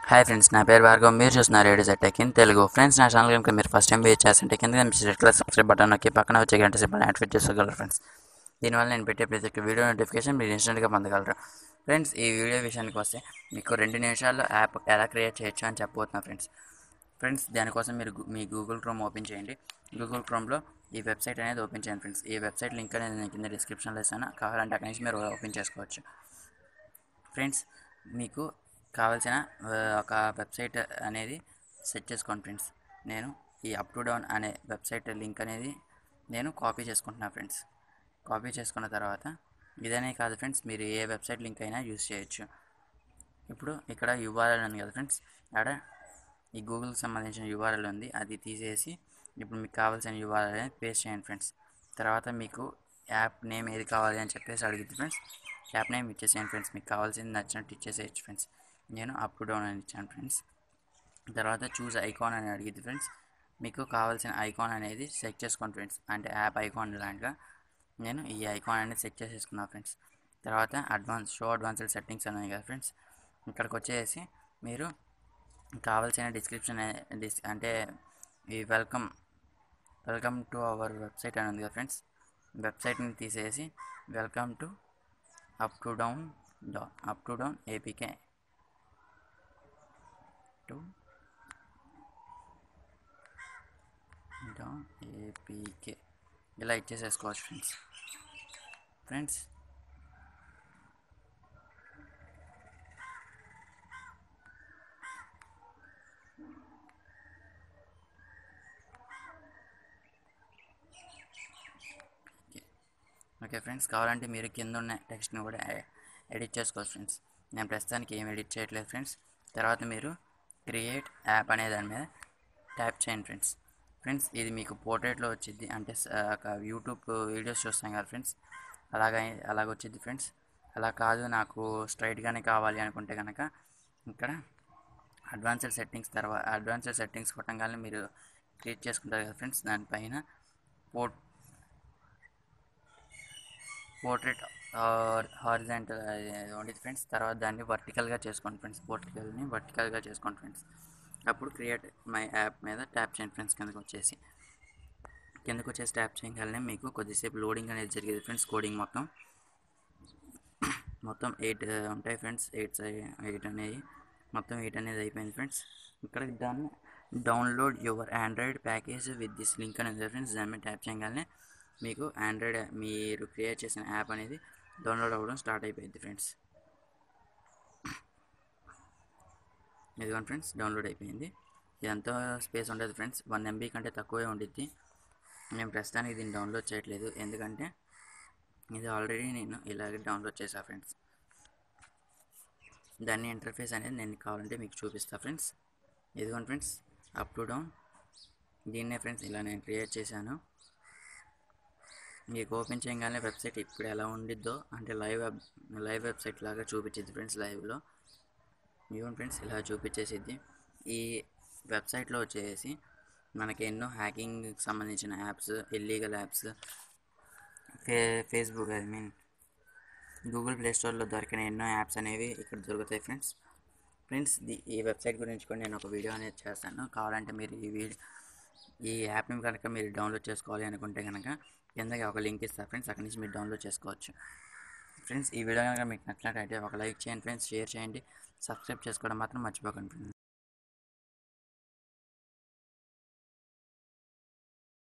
hi friends నా పేరు భార్గవ్ మీరు చూస్తున్నారు radio set in Telugu friends నా ఛానల్ కనుక మీరు ఫస్ట్ టైం విజిట్ చేస్తుంటే కింద కనిపించే రెడ్ కలర్ సబ్స్క్రైబ్ బటన్ నొక్కి పక్కన వచ్చే గంట సింబల్ యాక్టివేట్ చేసుకోగలరు ఫ్రెండ్స్ దీనివల్ల నేను పెట్టే ప్రతి ఒక్క వీడియో నోటిఫికేషన్ మీరు ఇన్స్టెంట్గా పొందగలరు ఫ్రెండ్స్ ఈ వీడియో విషయానికి వస్తే మీకు రెండు నిమిషాల్లో యాప్ ఎలా క్రియేట్ చేయొచ్చు అని చెప్పబోతున్నా ఫ్రెండ్స్ ఫ్రెండ్స్ దానికోసం మీరు గు- మీ గూగుల్ క్రోమ్ ఓపెన్ చేయండి గూగుల్ క్రోమ్లో ఈ వెబ్సైట్ అనేది ఓపెన్ చేయండి ఫ్రెండ్స్ ఈ వెబ్సైట్ లింక్ అనేది నేను కింద డిస్క్రిప్షన్లో ఇస్తాను కావాలంటే అక్కడి నుంచి మీరు ఓపెన్ చేసుకోవచ్చు ఫ్రెండ్స్ మీకు కావాల్సిన ఆ, ఒక వెబ్సైట్ అనేది సెట్ చేసుకోండి ఫ్రెండ్స్ నేను ఈ అప్ టు డౌన్ అనే వెబ్సైట్ లింక్ అనేది నేను కాపీ చేసుకుంటున్నా ఫ్రెండ్స్ కాపీ చేసుకున్న తర్వాత ఇదనే కాదు ఫ్రెండ్స్ మీరు ఏ వెబ్సైట్ లింక్ అయినా యూస్ చేయొచ్చు ఇప్పుడు ఇక్కడ యూఆర్ఎల్ ఉంది కదా ఫ్రెండ్స్ ఆడ ఈ గూగుల్కి సంబంధించిన యూఆర్ఎల్ ఉంది అది తీసేసి ఇప్పుడు మీకు కావాల్సిన యూఆర్ఎల్ అనేది పేస్ట్ చేయండి ఫ్రెండ్స్ తర్వాత మీకు యాప్ నేమ్ ఏది కావాలి అని చెప్పేసి అడిగింది ఫ్రెండ్స్ యాప్ నేమ్ ఇచ్చేసేయండి ఫ్రెండ్స్ మీకు కావాల్సింది నచ్చినట్టు ఇచ్చేసేయచ్చు ఫ్రెండ్స్ నేను అప్ టు డౌన్ అని ఇచ్చాను ఫ్రెండ్స్ తర్వాత చూస్ ఐకాన్ అని అడిగింది ఫ్రెండ్స్ మీకు కావాల్సిన ఐకాన్ అనేది సెట్ చేసుకోండి ఫ్రెండ్స్ అంటే యాప్ ఐకాన్ లాగా నేను ఈ ఐకాన్ అనేది సెట్ చేసేసుకున్నాను ఫ్రెండ్స్ తర్వాత అడ్వాన్స్ షో అడ్వాన్స్డ్ సెట్టింగ్స్ ఉన్నాయి కదా ఫ్రెండ్స్ ఇక్కడికి వచ్చేసి మీరు కావాల్సిన డిస్క్రిప్షన్ డిస్ అంటే ఈ welcome welcome to our website అని ఉంది కదా ఫ్రెండ్స్ వెబ్సైట్ని తీసేసి welcome to up to down down up to down APK to down APK ఇలా ఇచ్చేసేసుకోవచ్చు ఫ్రెండ్స్ ఫ్రెండ్స్ ఓకే ఫ్రెండ్స్ కావాలంటే మీరు కింద ఉన్న టెక్స్ట్ని కూడా ఎ- ఎడిట్ చేసుకోవచ్చు ఫ్రెండ్స్ నేను ప్రస్తుతానికి ఏం ఎడిట్ చేయట్లేదు ఫ్రెండ్స్ తర్వాత మీరు క్రియేట్ యాప్ అనే దాని మీద ట్యాప్ చేయండి ఫ్రెండ్స్ ఫ్రెండ్స్ ఇది మీకు పోర్ట్రేట్లో వచ్చింది అంటే స- ఒక యూట్యూబ్ వీడియోస్ చూస్తాం కదా ఫ్రెండ్స్ అలాగ అలాగ వచ్చింది ఫ్రెండ్స్ అలా కాదు నాకు స్ట్రైట్గానే కావాలి అనుకుంటే కనుక ఇక్కడ అడ్వాన్స్డ్ సెట్టింగ్స్ తర్వాత అడ్వాన్స్డ్ సెట్టింగ్స్ కొట్టంగానే మీరు క్రియేట్ చేసుకుంటారు కదా ఫ్రెండ్స్ దానిపైన పోర్ట్ పోర్ట్రేట్ హారిజెంటల్ ఉండేది ఫ్రెండ్స్ తర్వాత దాన్ని వర్టికల్గా చేసుకోండి ఫ్రెండ్స్ పోర్టికల్ని వర్టికల్గా చేసుకోండి ఫ్రెండ్స్ అప్పుడు క్రియేట్ మై యాప్ మీద ట్యాప్ చేయండి ఫ్రెండ్స్ కిందకు వచ్చేసి కిందకు వచ్చేసి ట్యాప్ చేయగానే మీకు కొద్దిసేపు లోడింగ్ అనేది జరిగేది ఫ్రెండ్స్ కోడింగ్ మొత్తం మొత్తం ఎయిట్ ఉంటాయి ఫ్రెండ్స్ ఎయిట్ ఎయిట్ అనేవి మొత్తం ఎయిట్ అనేది అయిపోయింది ఫ్రెండ్స్ ఇక్కడ దాన్ని download your android package with this link అనేది ఉంది ఫ్రెండ్స్ దాని మీద ట్యాప్ చేయగానే మీకు ఆండ్రాయిడ్ మీరు క్రియేట్ చేసిన యాప్ అనేది డౌన్లోడ్ అవ్వడం స్టార్ట్ అయిపోయింది ఫ్రెండ్స్ ఇదిగోండి ఫ్రెండ్స్ డౌన్లోడ్ అయిపోయింది ఇదంతా స్పేస్ ఉండదు ఫ్రెండ్స్ వన్ ఎంబీ కంటే తక్కువే ఉండిద్ది నేను ప్రస్తుతానికి దీన్ని డౌన్లోడ్ చేయట్లేదు ఎందుకంటే ఇది ఆల్రెడీ నేను ఇలాగే డౌన్లోడ్ చేసా ఫ్రెండ్స్ దాని ఇంటర్ఫేస్ అనేది నేను కావాలంటే మీకు చూపిస్తా ఫ్రెండ్స్ ఇదిగోండి ఫ్రెండ్స్ అప్ టు డౌన్ దీన్నే ఫ్రెండ్స్ ఇలా నేను క్రియేట్ చేశాను మీకు ఓపెన్ చేయగానే వెబ్సైట్ ఇప్పుడు ఎలా ఉండిద్దో అంటే లైవ్ వెబ్ లైవ్ వెబ్సైట్ లాగా చూపించింది ఫ్రెండ్స్ లైవ్లో ఇవ్వండి ఫ్రెండ్స్ ఇలా చూపించేసిద్ది ఈ వెబ్సైట్లో వచ్చేసి మనకి ఎన్నో హ్యాకింగ్కి సంబంధించిన యాప్స్ ఇల్లీగల్ యాప్స్ ఫే Facebook I mean Google Play స్టోర్లో దొరికిన ఎన్నో యాప్స్ అనేవి ఇక్కడ దొరుకుతాయి ఫ్రెండ్స్ ఫ్రెండ్స్ ది- ఈ వెబ్సైట్ గురించి కూడా నేను ఒక వీడియో అనేది చేస్తాను కావాలంటే మీరు ఈ వీడియో ఈ యాప్ని కనుక మీరు డౌన్లోడ్ చేసుకోవాలి అనుకుంటే కనుక కిందకి ఒక లింక్ ఇస్తాను ఫ్రెండ్స్ అక్కడి నుంచి మీరు డౌన్లోడ్ చేసుకోవచ్చు ఫ్రెండ్స్ ఈ వీడియో కనుక మీకు నచ్చినట్టయితే ఒక లైక్ చేయండి ఫ్రెండ్స్ షేర్ చేయండి సబ్స్క్రైబ్ చేసుకోవడం మాత్రం మర్చిపోకండి ఫ్రెండ్స్